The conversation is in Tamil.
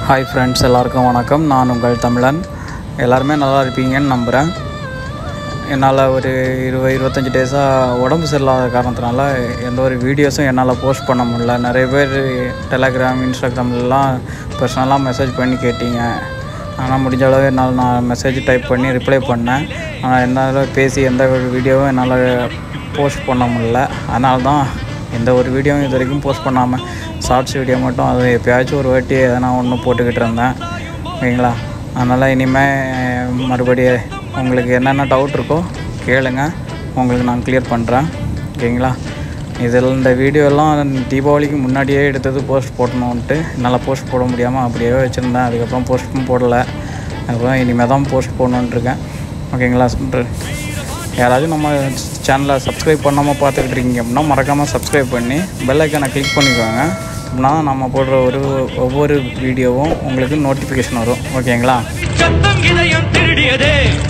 ஹாய் ஃப்ரெண்ட்ஸ் எல்லாருக்கும் வணக்கம் நான் உங்கள் தமிழன் எல்லாருமே நல்லா இருப்பீங்கன்னு நம்புகிறேன் என்னால் ஒரு இருபது இருபத்தஞ்சி டேஸாக உடம்பு சரியில்லாத காரணத்தினால எந்த ஒரு வீடியோஸும் என்னால் போஸ்ட் பண்ண முடியல நிறைய பேர் டெலகிராம் இன்ஸ்டாகிராம்லாம் பர்சனலாக மெசேஜ் பண்ணி கேட்டீங்க ஆனால் முடிஞ்ச அளவு என்னால் நான் மெசேஜ் டைப் பண்ணி ரிப்ளை பண்ணேன் ஆனால் என்னால் பேசி எந்த ஒரு வீடியோவும் என்னால் போஸ்ட் பண்ண முடியல அதனால தான் எந்த ஒரு வீடியோவும் இது வரைக்கும் போஸ்ட் பண்ணாமல் ஷார்ட்ஸ் வீடியோ மட்டும் அது எப்பயாச்சும் ஒரு வாட்டி எதனா ஒன்று போட்டுக்கிட்டு இருந்தேன் ஓகேங்களா அதனால் இனிமேல் மறுபடியும் உங்களுக்கு என்னென்ன டவுட் இருக்கோ கேளுங்க உங்களுக்கு நான் கிளியர் பண்ணுறேன் ஓகேங்களா இதில் இந்த வீடியோலாம் தீபாவளிக்கு முன்னாடியே எடுத்தது போஸ்ட் போடணுன்ட்டு என்னால் போஸ்ட் போட முடியாமல் அப்படியே வச்சுருந்தேன் அதுக்கப்புறம் போஸ்ட்டும் போடலை அதுக்கப்புறம் இனிமேல் தான் போஸ்ட் போடணுன்ட்ருக்கேன் ஓகேங்களா யாராவது நம்ம சேனலை சப்ஸ்கிரைப் பண்ணாமல் பார்த்துக்கிட்டு இருக்கீங்க அப்படின்னா மறக்காமல் சப்ஸ்கிரைப் பண்ணி பெல் ஐக்கானை கிளிக் பண்ணிக்கோங்க அப்படின்னா நம்ம போடுற ஒரு ஒவ்வொரு வீடியோவும் உங்களுக்கு நோட்டிஃபிகேஷன் வரும் ஓகேங்களா சத்தம் இதயம் திருடியதே